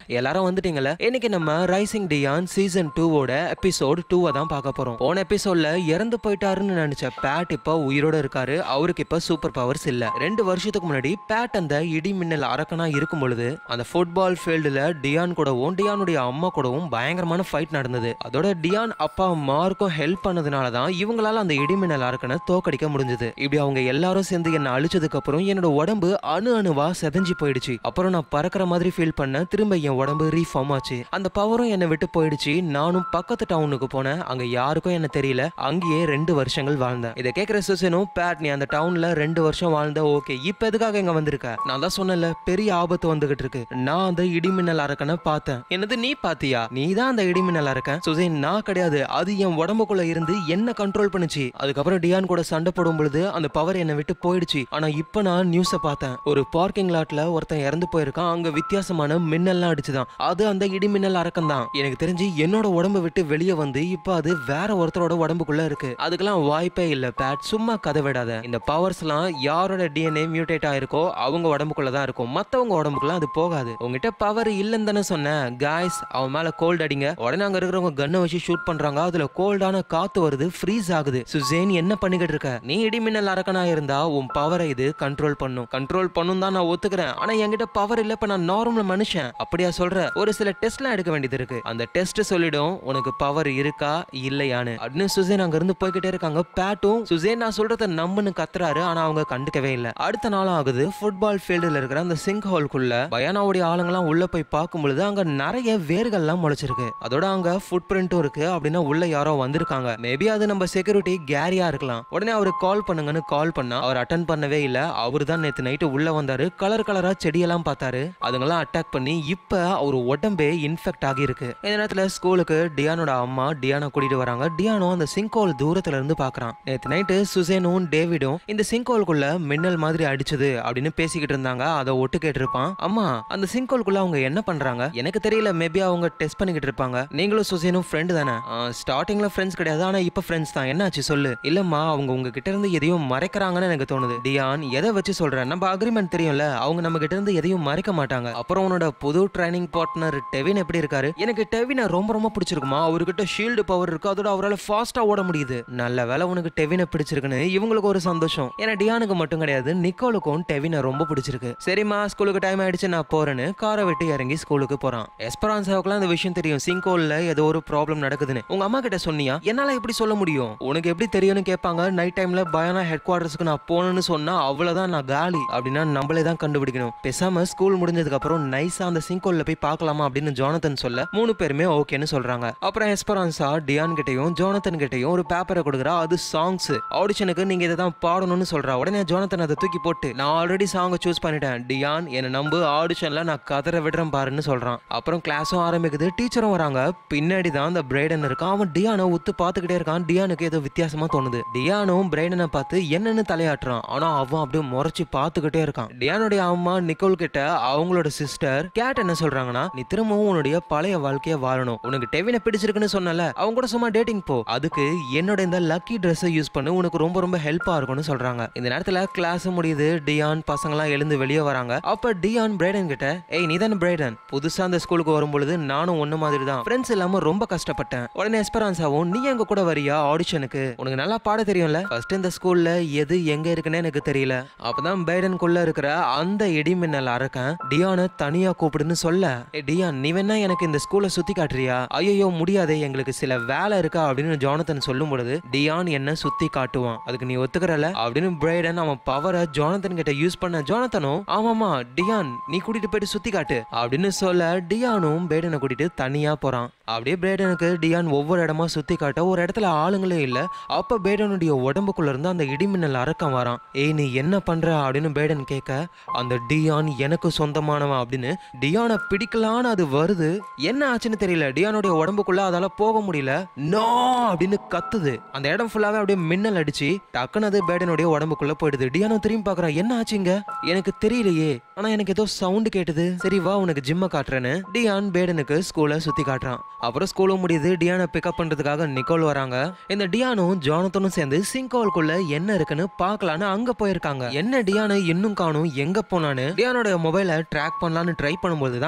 எல்லாரும் வந்துட்டீங்களா இன்னைக்கு நம்ம ரைசிங் டியான் சீசன் டூவோட எபிசோட் டூவை தான் பார்க்க போறோம் போன எபிசோட்ல இறந்து போயிட்டாருன்னு நினைச்ச பேட் இப்ப உயிரோட இருக்காரு அவருக்கு இப்ப சூப்பர் பவர்ஸ் இல்ல ரெண்டு வருஷத்துக்கு முன்னாடி பேட் அந்த இடி மின்னல் அரக்கனா இருக்கும் பொழுது அந்த ஃபுட்பால் ஃபீல்டுல டியான் கூடவும் டியானுடைய அம்மா கூடவும் பயங்கரமான ஃபைட் நடந்தது அதோட டியான் அப்பா அம்மாருக்கும் ஹெல்ப் பண்ணதுனால தான் இவங்களால அந்த இடி மின்னல் அரக்கனை தோக்கடிக்க முடிஞ்சது இப்படி அவங்க எல்லாரும் சேர்ந்து என்ன அழிச்சதுக்கு அப்புறம் என்னோட உடம்பு அணு அணுவா செதஞ்சு போயிடுச்சு அப்புறம் நான் பறக்கிற மாதிரி ஃபீல் பண்ண திரும்ப என் உடம்பு ரீஃபார்ம் ஆச்சு அந்த பவரும் என்னை விட்டு போயிடுச்சு நானும் பக்கத்து டவுனுக்கு போனேன் அங்க யாருக்கும் என்ன தெரியல அங்கேயே ரெண்டு வருஷங்கள் வாழ்ந்தேன் இதை கேட்கிற சுசனும் பேட் நீ அந்த டவுன்ல ரெண்டு வருஷம் வாழ்ந்த ஓகே இப்ப எதுக்காக இங்க வந்திருக்க நான் தான் சொன்னல பெரிய ஆபத்து வந்துகிட்டு இருக்கு நான் அந்த இடிமின்னல் அரக்கனை பார்த்தேன் என்னது நீ பாத்தியா நீ தான் அந்த இடிமின்னல் அரக்கன் சுசேன் நான் கிடையாது அது என் உடம்புக்குள்ள இருந்து என்ன கண்ட்ரோல் பண்ணுச்சு அதுக்கப்புறம் டியான் கூட சண்டை போடும் பொழுது அந்த பவர் என்னை விட்டு போயிடுச்சு ஆனா இப்ப நான் நியூஸை பார்த்தேன் ஒரு பார்க்கிங் லாட்ல ஒருத்தன் இறந்து போயிருக்கான் அங்க வித்தியாசமான மின்னல்லாம் அடிச்சுதான் அது அந்த இடி மின்னல் அரக்கம் தான் எனக்கு தெரிஞ்சு என்னோட உடம்பை விட்டு வெளியே வந்து இப்ப அது வேற ஒருத்தரோட உடம்புக்குள்ள இருக்கு அதுக்கெல்லாம் வாய்ப்பே இல்ல பேட் சும்மா கதை விடாத இந்த பவர்ஸ் எல்லாம் யாரோட டிஎன்ஏ மியூட்டேட் ஆயிருக்கோ அவங்க உடம்புக்குள்ள தான் இருக்கும் மத்தவங்க உடம்புக்குள்ள அது போகாது உங்ககிட்ட பவர் இல்லைன்னு தானே சொன்னேன் காய்ஸ் அவன் மேல கோல்ட் அடிங்க உடனே அங்க இருக்கிறவங்க கன்னை வச்சு ஷூட் பண்றாங்க அதுல கோல்டான காத்து வருது ஃப்ரீஸ் ஆகுது சுசேன் என்ன பண்ணிக்கிட்டு இருக்க நீ இடி மின்னல் அரக்கனா இருந்தா உன் பவரை இது கண்ட்ரோல் பண்ணும் கண்ட்ரோல் பண்ணும் தான் நான் ஒத்துக்கிறேன் ஆனா என்கிட்ட பவர் இல்ல இப்ப நான் நார்மல் மனுஷன் அப்படியா சொல்ற ஒரு சில டெஸ்ட்லாம் எடுக்க வேண்டியது இருக்கு அந்த டெஸ்ட் சொல்லிடும் உனக்கு பவர் இருக்கா இல்லையான்னு அப்படின்னு சுசேன் அங்க இருந்து போய்கிட்டே இருக்காங்க பேட்டும் சுசேன் நான் சொல்றத நம்புன்னு கத்துறாரு ஆனா அவங்க கண்டுக்கவே இல்ல அடுத்த நாளும் ஆகுது ஃபுட்பால் ஃபீல்டுல இருக்கிற அந்த சிங்க் ஹோல்குள்ள பயானாவுடைய ஆளுங்கெல்லாம் உள்ள போய் பார்க்கும் பொழுது அங்க நிறைய வேர்கள்லாம் முளைச்சிருக்கு அதோட அங்க ஃபுட் பிரிண்ட்டும் இருக்கு அப்படின்னா உள்ள யாரோ வந்திருக்காங்க மேபி அது நம்ம செக்யூரிட்டி கேரியா இருக்கலாம் உடனே அவருக்கு கால் பண்ணுங்கன்னு கால் பண்ணா அவர் அட்டன் பண்ணவே இல்ல அவர் தான் நேத்து நைட்டு உள்ள வந்தாரு கலர் கலரா செடியெல்லாம் பார்த்தாரு அதுங்கெல்லாம் அட்டாக் பண்ணி இப்ப அவர் உடம்பே இன்ஃபெக்ட் ஆகி இருக்கு இந்த நேரத்துல ஸ்கூலுக்கு டியானோட அம்மா டியானா கூட்டிட்டு வராங்க டியானோ அந்த சிங்கோல் தூரத்துல இருந்து பாக்குறான் நேத்து நைட்டு சுசேனும் டேவிடும் இந்த சிங்கோலுக்குள்ள மின்னல் மாதிரி அடிச்சது அப்படின்னு பேசிக்கிட்டு இருந்தாங்க அதை ஒட்டு கேட்டிருப்பான் அம்மா அந்த சிங்கோலுக்குள்ள அவங்க என்ன பண்றாங்க எனக்கு தெரியல மேபி அவங்க டெஸ்ட் பண்ணிக்கிட்டு இருப்பாங்க நீங்களும் சுசேனும் ஃப்ரெண்டு தானே ஸ்டார்டிங்ல ஃப்ரெண்ட்ஸ் கிடையாது ஆனா இப்ப ஃப்ரெண்ட்ஸ் தான் என்னாச்சு சொல்லு இல்லம்மா அவங்க உங்க கிட்ட இருந்து எதையும் மறைக்கிறாங்கன்னு எனக்கு தோணுது டியான் எதை வச்சு சொல்றேன் நம்ம அக்ரிமெண்ட் தெரியும்ல அவங்க நம்ம கிட்ட இருந்து எதையும் மறைக்க மாட்டாங்க அப்புறம் உன்னோட புது ட்ரைனிங் பார்ட்னர் டெவின் எப்படி இருக்காரு எனக்கு டெவினை ரொம்ப ரொம்ப பிடிச்சிருக்குமா அவர்கிட்ட ஷீல்டு பவர் இருக்கு அதோட அவரால் ஃபாஸ்டா ஓட முடியுது நல்ல வேலை உனக்கு டெவினை பிடிச்சிருக்குன்னு இவங்களுக்கு ஒரு சந்தோஷம் ஏன்னா டியானுக்கு மட்டும் கிடையாது நிக்கோலுக்கும் டெவினை ரொம்ப பிடிச்சிருக்கு சரிம்மா ஸ்கூலுக்கு டைம் ஆயிடுச்சு நான் போறேன்னு காரை விட்டு இறங்கி ஸ்கூலுக்கு போறான் எஸ்பரான்சாவுக்குலாம் இந்த விஷயம் தெரியும் சிங்கோல்ல ஏதோ ஒரு ப்ராப்ளம் நடக்குதுன்னு உங்க அம்மா கிட்ட சொன்னியா என்னால எப்படி சொல்ல முடியும் உனக்கு எப்படி தெரியும்னு கேட்பாங்க நைட் டைம்ல பயானா ஹெட் குவார்டர்ஸ்க்கு நான் போகணும்னு சொன்னா அவ்வளவுதான் நான் காலி அப்படின்னா நம்மளே தான் கண்டுபிடிக்கணும் பேசாம ஸ்கூல் முடிஞ்சதுக்கு அப்புறம் நைஸா அந்த சிங்கோல்ல போய் பார்க்கலாமா அப்படின்னு ஜானத்தன் சொல்ல மூணு பேருமே ஓகேன்னு சொல்றாங்க அப்புறம் எஸ்பரான்சா டியான் கிட்டயும் ஜோனத்தன் கிட்டயும் ஒரு பேப்பரை கொடுக்குறா அது சாங்ஸ் ஆடிஷனுக்கு நீங்க இதை தான் பாடணும்னு சொல்றா உடனே ஜோனத்தன் அதை தூக்கி போட்டு நான் ஆல்ரெடி சாங்கை சூஸ் பண்ணிட்டேன் டியான் என்னை நம்பு ஆடிஷன்ல நான் கதற விடுறேன் பாருன்னு சொல்றான் அப்புறம் கிளாஸும் ஆரம்பிக்குது டீச்சரும் வராங்க பின்னாடி தான் அந்த பிரைடன் இருக்கான் அவன் டியானை உத்து பார்த்துக்கிட்டே இருக்கான் டியானுக்கு ஏதோ வித்தியாசமா தோணுது டியானும் பிரைடனை பார்த்து என்னன்னு தலையாட்டுறான் ஆனா அவன் அப்படியே முறைச்சு பார்த்துக்கிட்டே இருக்கான் டியானுடைய அம்மா நிக்கோல் கிட்ட அவங்களோட சிஸ்டர் கேட் என்ன சொல்றாங்கன்னா நீ திரும்பவும் உன்னுடைய பழைய வாழ்க்கைய வாழணும் உனக்கு டெவினை பிடிச்சிருக்குன்னு சொன்னல அவங்க கூட சும்மா டேட்டிங் போ அதுக்கு என்னோட இந்த லக்கி ட்ரெஸ்ஸை யூஸ் பண்ணு உனக்கு ரொம்ப ரொம்ப ஹெல்ப்பா இருக்கும்னு சொல்றாங்க இந்த நேரத்துல கிளாஸ் முடியுது டியான் பசங்களாம் எழுந்து வெளியே வராங்க அப்ப டியான் பிரைடன் கிட்ட ஏய் நீ தானே பிரைடன் புதுசா அந்த ஸ்கூலுக்கு வரும்பொழுது நானும் ஒண்ணு மாதிரி தான் ஃப்ரெண்ட்ஸ் இல்லாம ரொம்ப கஷ்டப்பட்டேன் உடனே எஸ்பரான்ஸாவும் நீ எங்க கூட வரியா ஆடிஷனுக்கு உனக்கு நல்லா பாட தெரியும்ல ஃபர்ஸ்ட் இந்த ஸ்கூல்ல எது எங்க இருக்குன்னு எனக்கு தெரியல அப்பதான் பைடனுக்குள்ள இருக்கிற அந்த இடிமின்னல் அரக்கன் டியானை தனியா கூப்பிடுன்னு சொல்ல "ஏய், டியான் நீ வேணா எனக்கு இந்த ஸ்கூலை சுத்தி காட்டுறியா ஐயோ முடியாதே எங்களுக்கு சில வேலை இருக்கா அப்படின்னு ஜானத்தன் சொல்லும் பொழுது டியான் என்ன சுத்தி காட்டுவான் அதுக்கு நீ ஒத்துக்கிறல அப்படின்னு பிரைடன் அவன் பவரை ஜானத்தன் கிட்ட யூஸ் பண்ண ஜானத்தனும் ஆமாமா டியான் நீ கூட்டிட்டு போயிட்டு சுத்தி காட்டு அப்படின்னு சொல்ல டியானும் பேடனை கூட்டிட்டு தனியா போறான் அப்படியே பேடனுக்கு டியான் ஒவ்வொரு இடமா சுத்தி காட்ட ஒரு இடத்துல ஆளுங்களே இல்ல அப்ப பேடனுடைய உடம்புக்குள்ள இருந்து அந்த இடிமின்னல் அரக்கம் வரான் ஏய் நீ என்ன பண்ற அப்படின்னு பேடன் கேட்க அந்த டியான் எனக்கு சொந்தமானவன் அப்படின்னு டியானை பிடிக்கலான்னு அது வருது என்ன ஆச்சுன்னு தெரியல டியானுடைய உடம்புக்குள்ள அதால போக முடியல நோ அப்படின்னு கத்துது அந்த இடம் ஃபுல்லாவே அப்படியே மின்னல் அடிச்சு டக்குன்னு அது பேடனுடைய உடம்புக்குள்ள போயிடுது டியானோ திரும்பி பாக்குறான் என்ன ஆச்சுங்க எனக்கு தெரியலையே ஆனா எனக்கு ஏதோ சவுண்ட் கேட்டது சரி வா உனக்கு ஜிம்ம காட்டுறேன்னு டியான் பேடனுக்கு ஸ்கூலை சுத்தி காட்டுறான் அப்புறம் ஸ்கூலும் முடியுது டியானை பிக்கப் பண்றதுக்காக நிக்கோல் வராங்க இந்த டியானும் ஜானத்தனும் சேர்ந்து சிங்கோல்குள்ள என்ன இருக்குன்னு பார்க்கலான்னு அங்க போயிருக்காங்க என்ன டியானை இன்னும் காணும் எங்க போனான்னு டியானோட மொபைலை ட்ராக் பண்ணலான்னு ட்ரை பண்ணும்போது தான்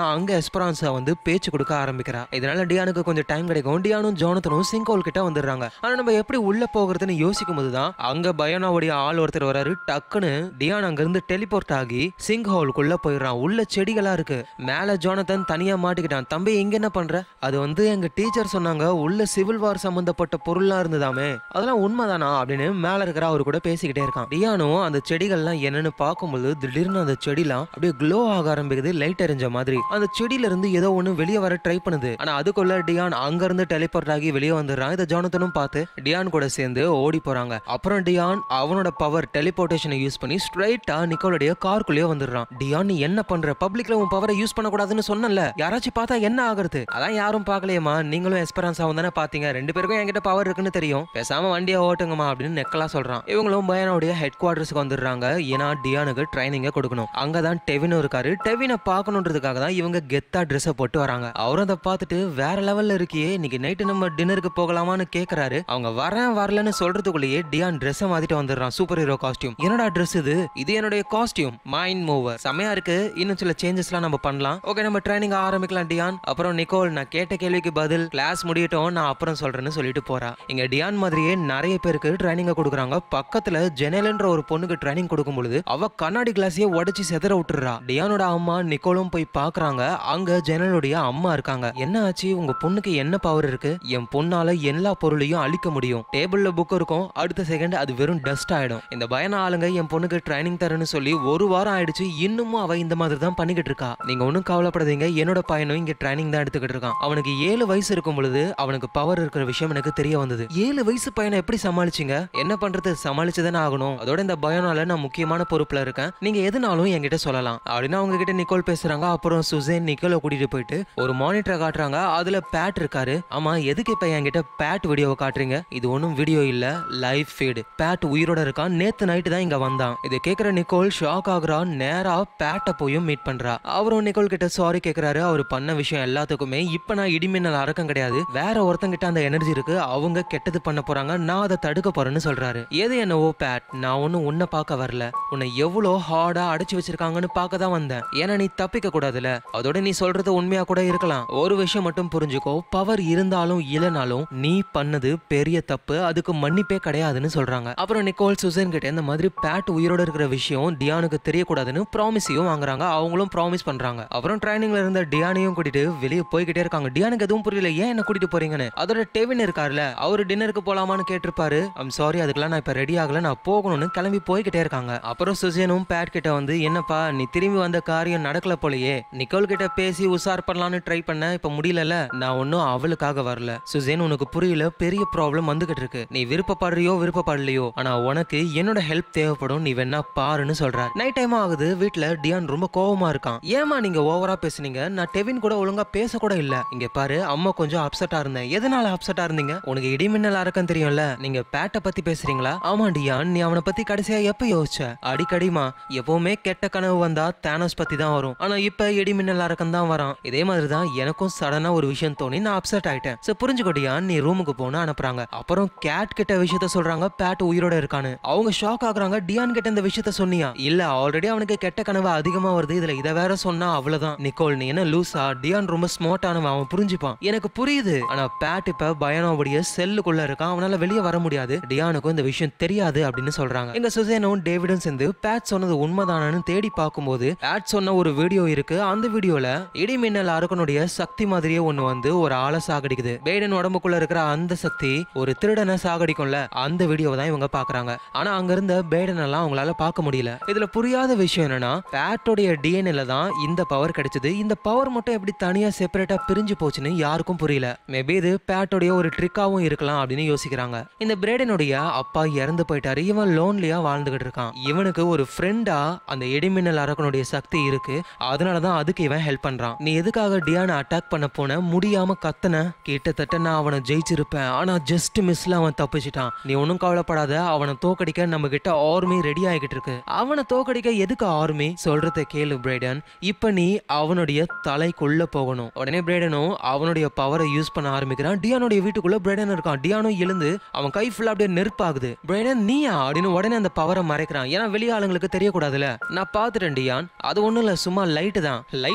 அங்க எஸ்பரான்ஸா வந்து பேச்சு கொடுக்க ஆரம்பிக்கிறா இதனால டியானுக்கு கொஞ்சம் டைம் கிடைக்கும் டியானும் ஜோனத்தனும் சிங்கோல் கிட்ட வந்துடுறாங்க ஆனா நம்ம எப்படி உள்ள போகிறதுன்னு யோசிக்கும் போதுதான் அங்க பயோனாவுடைய ஆள் ஒருத்தர் வராரு டக்குன்னு டியான் அங்க இருந்து டெலிபோர்ட் ஆகி சிங் ஹோலுக்குள்ள போயிடுறான் உள்ள செடிகளா இருக்கு மேல ஜோனத்தன் தனியா மாட்டிக்கிட்டான் தம்பி இங்க என்ன பண்ற அது வந்து எங்க டீச்சர் சொன்னாங்க உள்ள சிவில் வார் சம்பந்தப்பட்ட பொருள்லாம் இருந்ததாமே அதெல்லாம் உண்மைதானா அப்படின்னு மேல இருக்கிற அவரு கூட பேசிக்கிட்டே இருக்கான் டியானும் அந்த செடிகள்லாம் என்னன்னு பார்க்கும்போது திடீர்னு அந்த செடிலாம் அப்படியே க்ளோ ஆக ஆரம்பிக்குது லைட் எரிஞ்ச மாதிரி அந்த செடியில இருந்து ஏதோ ஒண்ணு வெளியே வர ட்ரை பண்ணுது ஆனா அதுக்குள்ள டியான் அங்க இருந்து டெலிபோர்ட் ஆகி வெளியே வந்துடுறான் இதை ஜானத்தனும் பார்த்து டியான் கூட சேர்ந்து ஓடி போறாங்க அப்புறம் டியான் அவனோட பவர் டெலிபோர்டேஷனை யூஸ் பண்ணி ஸ்ட்ரைட்டா நிக்கோலுடைய காருக்குள்ளேயே வந்துடுறான் டியான் நீ என்ன பண்ற பப்ளிக்ல உன் பவரை யூஸ் பண்ணக்கூடாதுன்னு சொன்னல யாராச்சும் பார்த்தா என்ன ஆகுறது அதான் யாரும் பார்க்கலையேம்மா நீங்களும் எஸ்பரன்ஸாவும் தானே பாத்தீங்க ரெண்டு பேருக்கும் என்கிட்ட பவர் இருக்குன்னு தெரியும் பேசாம வண்டியை ஓட்டுங்கம்மா அப்படின்னு நெக்கலா சொல்றான் இவங்களும் பயனோடைய ஹெட் குவார்டர்ஸ்க்கு வந்துடுறாங்க ஏன்னா டியானுக்கு ட்ரைனிங்க கொடுக்கணும் அங்கதான் டெவினும் இருக்காரு டெவினை பார்க்கணுன்றதுக்காக தான் இவங்க கெத்தா ட்ரெஸ்ஸை போட்டு வராங்க அவரும் அதை பார்த்துட்டு வேற லெவல்ல இருக்கியே இன்னைக்கு நைட்டு நம்ம டின்னருக்கு போகலாமான்னு கேக்குறாரு அவங்க வரேன் வரலன்னு சொல்றதுக்குள்ளேயே டியான் ட்ரெஸ்ஸை மாத்திட்டு வந்துடுறான் சூப்பர் ஹீரோ காஸ்டியூம் என்னடா ட்ரெஸ் இது இது என்னுடைய காஸ்டியூம் மைண்ட் மூவர் செமையா இருக்கு இன்னும் சில சேஞ்சஸ்லாம் நம்ம பண்ணலாம் ஓகே நம்ம ட்ரைனிங் ஆரம்பிக்கலாம் டியான் அப்புறம் நிக்கோல் நான் கேட்ட கேள்விக்கு பதில் கிளாஸ் முடியட்டும் நான் அப்புறம் சொல்றேன்னு சொல்லிட்டு போறா இங்க டியான் மாதிரியே நிறைய பேருக்கு ட்ரைனிங்க கொடுக்குறாங்க பக்கத்துல ஜெனல்ன்ற ஒரு பொண்ணுக்கு ட்ரைனிங் கொடுக்கும் பொழுது அவ கண்ணாடி கிளாஸையே உடைச்சு செதற விட்டுறா டியானோட அம்மா நிக்கோலும் போய் பாக்குறாங்க அங்க ஜெனலுடைய அம்மா இருக்காங்க என்ன ஆச்சு உங்க பொண்ணுக்கு என்ன பவர் இருக்கு என் பொண்ணால எல்லா பொருளையும் அழிக்க முடியும் டேபிள்ல புக் இருக்கும் அடுத்த செகண்ட் அது வெறும் டஸ்ட் ஆயிடும் இந்த பயன ஆளுங்க என் பொண்ணுக்கு ட்ரைனிங் தரேன்னு சொல்லி ஒரு வாரம் ஆயிடுச்சு இன்னமும் அவ இந்த மாதிரி தான் பண்ணிக்கிட்டு இருக்கா நீங்க ஒன்றும் கவலைப்படாதீங்க என்னோட பையனும் இங்க ட்ரைனிங் தான் எடுத்துக்கிட்டு இருக்கான் அவனுக்கு ஏழு வயசு இருக்கும் பொழுது அவனுக்கு பவர் இருக்கிற விஷயம் எனக்கு தெரிய வந்தது ஏழு வயசு பையனை எப்படி சமாளிச்சீங்க என்ன பண்றது சமாளிச்சுதானே ஆகணும் அதோட இந்த பயனால நான் முக்கியமான பொறுப்புல இருக்கேன் நீங்க எதுனாலும் என்கிட்ட சொல்லலாம் அப்படின்னு அவங்க கிட்ட நிக்கோல் பேசுறாங்க அப்புறம் சுசேன் நிக்கோலை கூட்டிட்டு போயிட்டு ஒரு மானிட்டரை காட்டுறாங்க அதுல பேட் இருக்காரு ஆமா எதுக்கு இப்ப என்கிட்ட பேட் வீடியோவை காட்டுறீங்க இது ஒன்றும் வீடியோ இல்ல லைவ் ஃபீடு பேட் உயிரோட இருக்கான் நேத்து நைட்டு தான் இங்க வந்தான் இதை கேக்குற நிக்கோல் ஷாக் ஆகுறா நேரா பேட்டை போயும் மீட் பண்றா அவரும் நிக்கோல் கிட்ட சாரி கேக்குறாரு அவர் பண்ண விஷயம் எல்லாத்துக்குமே இப்ப நான் இடிமின்னல் அரக்கம் கிடையாது வேற ஒருத்தங்கிட்ட அந்த எனர்ஜி இருக்கு அவங்க கெட்டது பண்ண போறாங்க நான் அதை தடுக்க போறேன்னு சொல்றாரு எது என்னவோ பேட் நான் ஒன்னும் உன்னை பார்க்க வரல உன்னை எவ்வளோ ஹார்டா அடைச்சு வச்சிருக்காங்கன்னு பார்க்க தான் வந்தேன் ஏன்னா நீ தப்பிக்க கூடாதுல அதோட நீ சொல்றது உண்மையா கூட இருக்கலாம் ஒரு விஷயம் மட்டும் புரிஞ்சுக்கோ பவர் இருந்தாலும் இல்லைனாலும் நீ பண்ணது பெரிய தப்பு அதுக்கு மன்னிப்பே கிடையாதுன்னு சொல்றாங்க அப்புறம் நிக்கோல் சுசன் கிட்ட இந்த மாதிரி பேட் உயிரோட இருக்கிற விஷயம் டியானுக்கு தெரியக்கூடாதுன்னு ப்ராமிஸையும் வாங்குறாங்க அவங்களும் ப்ராமிஸ் பண்றாங்க அப்புறம் ட்ரைனிங்ல இருந்த டியானையும் கூட்டிட்டு வெளியே போய்கிட்டே இருக்காங்க டியானுக்கு எதுவும் புரியல ஏன் என்ன கூட்டிட்டு போறீங்கன்னு அதோட டெவின் இருக்காருல அவரு டின்னருக்கு போலாமான்னு கேட்டிருப்பாரு ஐம் சாரி அதுக்கெல்லாம் நான் இப்ப ரெடி ஆகல நான் போகணும்னு கிளம்பி போய்கிட்டே இருக்காங்க அப்புறம் சுசேனும் பேட் கிட்ட வந்து என்னப்பா நீ திரும்பி வந்த காரியம் நடக்கல போலயே நிக்கோல் கிட்ட பேசி உசார் பண்ணலாம்னு ட்ரை பண்ண இப்ப முடியலல நான் ஒன்னும் அவளுக்காக வரல சுசேன் உனக்கு புரியல பெரிய ப்ராப்ளம் வந்துகிட்டு இருக்கு நீ விருப்பப்படுறியோ விருப்பப்படலையோ ஆனா உனக்கு என்னோட ஹெல்ப் தேவைப்படும் நீ வேணா பாருன்னு சொல்ற நைட் டைம் ஆகுது வீட்ல டியான் ரொம்ப கோவமா இருக்கான் ஏமா நீங்க ஓவரா பேசுனீங்க நான் டெவின் கூட ஒழுங்கா பேச கூட இல்ல இங்க பாரு அம்மா கொஞ்சம் அப்செட்டா இருந்தேன் எதனால அப்செட்டா இருந்தீங்க உனக்கு இடிமின்னல் அரக்கம் தெரியும்ல நீங்க பேட்டை பத்தி பேசுறீங்களா ஆமா டியான் நீ அவனை பத்தி கடைசியா எப்ப யோசிச்ச அடிக்கடிமா எப்பவுமே கெட்ட கனவு வந்தா தேனோஸ் பத்தி தான் வரும் ஆனா இப்ப இடிமின்னல் அரக்கம் தான் வரான் இதே மாதிரி தான் எனக்கும் சடனா ஒரு விஷயம் தோணி நான் அப்செட் ஆயிட்டேன் சோ புரிஞ்சுக்கோ டியான் நீ ரூமுக்கு போன அனுப்புறாங்க அப்புறம் கேட் கிட்ட விஷயத்த சொல்றாங்க பேட் உயிரோட இருக்கான்னு அவங்க ஷாக் ஆகுறாங்க டியான் கிட்ட இந்த விஷயத்த சொன்னியா இல்ல ஆல்ரெடி அவனுக்கு கெட்ட கனவு அதிகமா வருது இதுல இத வேற சொன்னா அவ்வளவுதான் நிக்கோல் நீ என்ன லூசா டியான் ரொம்ப ஸ்மார்ட்டானவன் அவன் புரிஞ்சுப்பான் எனக்கு புரியுது ஆனா பேட் இப்ப பயனோடைய செல்லுக்குள்ள இருக்கான் அவனால வெளியே வர முடியாது டியானுக்கும் இந்த விஷயம் தெரியாது அப்படின்னு சொல்றாங்க எங்க சுசேனும் டேவிடும் சேர்ந்து பேட் சொன்னது உண்மைதானு தேடி பார்க்கும்போது பேட் சொன்ன ஒரு வீடியோ இருக்கு அந்த வீடியோல இடிமின்னல் அரக்கனுடைய சக்தி மாதிரியே ஒண்ணு வந்து ஒரு ஆளை சாகடிக்குது பேடன் உடம்புக்குள்ள இருக்கிற அந்த சக்தி ஒரு திருடனை சாகடிக்கும்ல அந்த வீடியோவை தான் இவங்க பாக்குறாங்க ஆனா அங்க இருந்த பேடன் எல்லாம் அவங்களால பார்க்க முடியல இதுல புரியாத விஷயம் என்னன்னா பேட்டோடைய டிஎன்ஏல தான் இந்த பவர் கிடைச்சது இந்த பவர் மட்டும் எப்படி தனியா செப்பரேட்டா பிரிஞ்சு போச்சுன்னு யாருக்கும் புரியல மேபி இது பேட்டோடைய ஒரு ட்ரிக்காவும் இருக்கலாம் அப்படின்னு யோசிக்கிறாங்க இந்த பிரேடனுடைய அப்பா இறந்து போயிட்டாரு இவன் லோன்லியா வாழ்ந்துகிட்டு இருக்கான் இவனுக்கு ஒரு ஃப்ரெண்டா அந்த இடிமின்னல் அரக்கனுடைய சக்தி இருக்கு அதனாலதான் அதுக்கு இவன் ஹெல்ப் பண்றான் நீ எதுக்காக டியானை அட்டாக் பண்ண போன முடியாம கத்தன கிட்டத்தட்ட நான் அவனை ஜெயிச்சிருப்பேன் ஆனா ஜஸ்ட் மிஸ்ல அவன் தப்பிச்சிட்டான் நீ ஒன்னும் கவலைப்படாத அவனை தோக்கடிக்க நம்ம கிட்ட ஆர்மி ரெடி ஆகிட்டு இருக்கு அவனை தோக்கடிக்க எதுக்கு ஆர்மி சொல்றத கேளு பிரேடன் இப்ப நீ அவனுடைய தலைக்குள்ள போகணும் உடனே பிரேடனும் அவனுடைய பவரை யூஸ் பண்ண ஆரம்பிக்கிறான் டியானுடைய வீட்டுக்குள்ள பிரேடன் இருக்கான் டியானும் எழுந்து அவன் கை ஃபுல்லா அப்படியே நெருப்பாகுது பிரேடன் நீயா அப்படின்னு உடனே அந்த பவரை மறைக்கிறான் ஏன்னா வெளிய ஆளுங்களுக்கு தெரியக்கூடாதுல நான் பார்த்துட்டேன் டியான் அது ஒண்ணும் இல்ல சும்மா லைட்டு தான் லைட்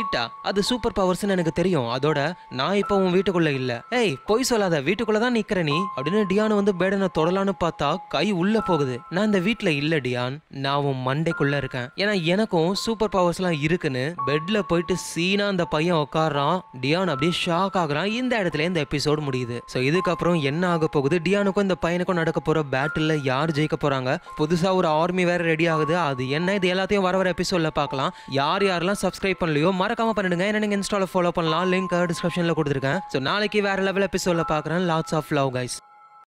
வெயிட்டா அது சூப்பர் பவர்ஸ்னு எனக்கு தெரியும் அதோட நான் இப்போ உன் வீட்டுக்குள்ள இல்ல ஏய் பொய் சொல்லாத வீட்டுக்குள்ள தான் நிக்கிற நீ அப்படின்னு டியான் வந்து பேடனை தொடலான்னு பார்த்தா கை உள்ள போகுது நான் இந்த வீட்ல இல்ல டியான் நான் உன் மண்டைக்குள்ள இருக்கேன் ஏன்னா எனக்கும் சூப்பர் பவர்ஸ் எல்லாம் இருக்குன்னு பெட்ல போயிட்டு சீனா அந்த பையன் உட்காடுறான் டியான் அப்படியே ஷாக் ஆகுறான் இந்த இடத்துல இந்த எபிசோடு முடியுது ஸோ இதுக்கப்புறம் என்ன ஆக போகுது டியானுக்கும் இந்த பையனுக்கும் நடக்க போற பேட்டில் யார் ஜெயிக்க போறாங்க புதுசா ஒரு ஆர்மி வேற ரெடி ஆகுது அது என்ன இது எல்லாத்தையும் வர வர எபிசோட்ல பார்க்கலாம் யார் யாரெல்லாம் சப்ஸ்கிரைப் பண்ணலையோ மறக்காம பண்ணிடுங்க ஏன்னா நீங்க இன்ஸ்டால ஃபாலோ பண்ணலாம் லிங்க் டிஸ்கிரிப்ஷன்ல கொடுத்துருக்கேன் ஸோ நாளைக்கு வேற லெவல் எபிசோட்ல பார்க்குறேன் லாட்ஸ் ஆஃப் லவ் கைஸ்